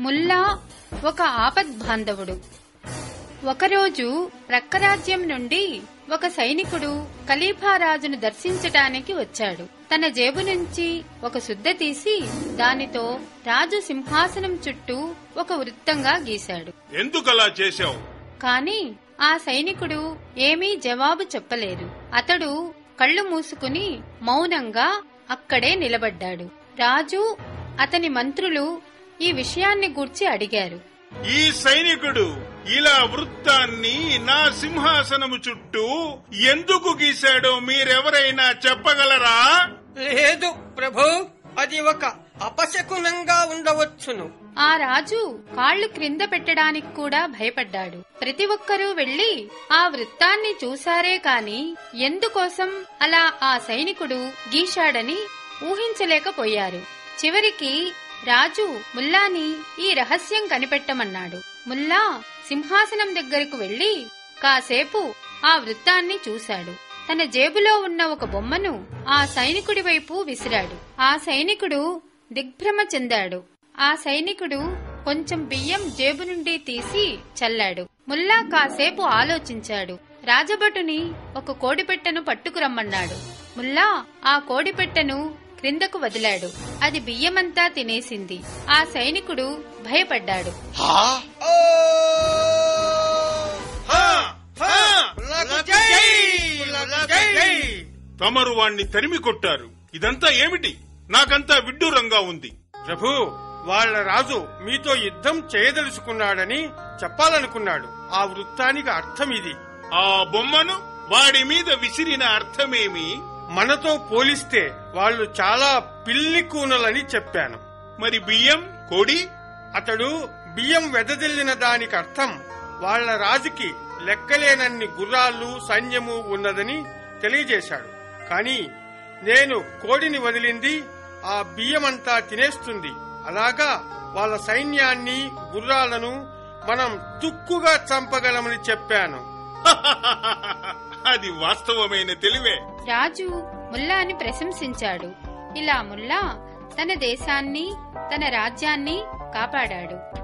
ముల్లా ఒక ఆపద్బాంధవుడు ఒకరోజు ప్రక్కరాజ్యం నుండి ఒక సైనికుడు ఖలీఫారాజును దర్శించటానికి వచ్చాడు తన జేబు నుంచి ఒక సుద్ద తీసి దానితో రాజు సింహాసనం చుట్టూ ఒక వృత్తంగా గీశాడు ఎందుకలా చేశావు కాని ఆ సైనికుడు ఏమీ జవాబు చెప్పలేదు అతడు కళ్ళు మూసుకుని మౌనంగా అక్కడే నిలబడ్డాడు రాజు అతని మంత్రులు ఈ విషయాన్ని గూర్చి అడిగారు ఈ సైనికుడు ఇలా వృత్తాన్ని నా సింహాసనము చుట్టూ ఎందుకు గీశాడో మీరెవరైనా చెప్పగలరా లేదు ప్రభు అది ఒక అపశకునంగా ఉండవచ్చును ఆ రాజు కాళ్లు క్రింద పెట్టడానికి కూడా భయపడ్డాడు ప్రతి ఒక్కరూ వెళ్లి ఆ వృత్తాన్ని చూశారే కాని ఎందుకోసం అలా ఆ సైనికుడు గీశాడని ఊహించలేకపోయారు చివరికి రాజు ముల్లాని ఈ రహస్యం కనిపెట్టమన్నాడు ముల్లా సింహాసనం దగ్గరకు వెళ్లి కాసేపు ఆ వృత్తాన్ని చూశాడు తన జేబులో ఉన్న ఒక బొమ్మను ఆ సైనికుడి వైపు విసిరాడు ఆ సైనికుడు దిగ్భ్రమ చెందాడు ఆ సైనికుడు కొంచెం బియ్యం జేబు నుండి తీసి చల్లాడు ముల్లా కాసేపు ఆలోచించాడు రాజభటుని ఒక కోడిపెట్టెను పట్టుకురమ్మన్నాడు ముల్లా ఆ కోడిపెట్టెను క్రిందకు వదిలాడు అది బియ్యమంతా తినేసింది ఆ సైనికుడు భయపడ్డాడు హా ఓ! హా! హా! ముల్లాకు జై! ముల్లాకు జై! తమరు వాణ్ణి తరిమి కొట్టారు ఇదంతా ఏమిటి నాకంతా విడ్డూరంగా ఉంది ప్రభు వాళ్ళ రాజు మీతో యుద్ధం చేయదలుచుకున్నాడని చెప్పాలనుకున్నాడు ఆ వృత్తానికి అర్థం ఇది ఆ బొమ్మను వాడి మీద విసిరిన అర్థమేమి మనతో పోలిస్తే వాళ్ళు చాలా పిల్లి కూనలని చెప్పాను మరి బియ్యం కోడి అతడు బియ్యం వెదజల్లిన దానికి అర్థం వాళ్ళ రాజుకి లెక్కలేనన్ని గుర్రాలు సైన్యము ఉన్నదని తెలియజేశాడు కాని నేను కోడిని వదిలింది ఆ బియ్యమంతా తినేస్తుంది అలాగా వాళ్ళ సైన్యాన్ని గుర్రాలను మనం తుక్కుగా చంపగలమని చెప్పాను అది వాస్తవమైన తెలివే రాజు ముల్లాని ప్రశంసించాడు ఇలా ముల్లా తన దేశాన్ని తన రాజ్యాన్ని కాపాడాడు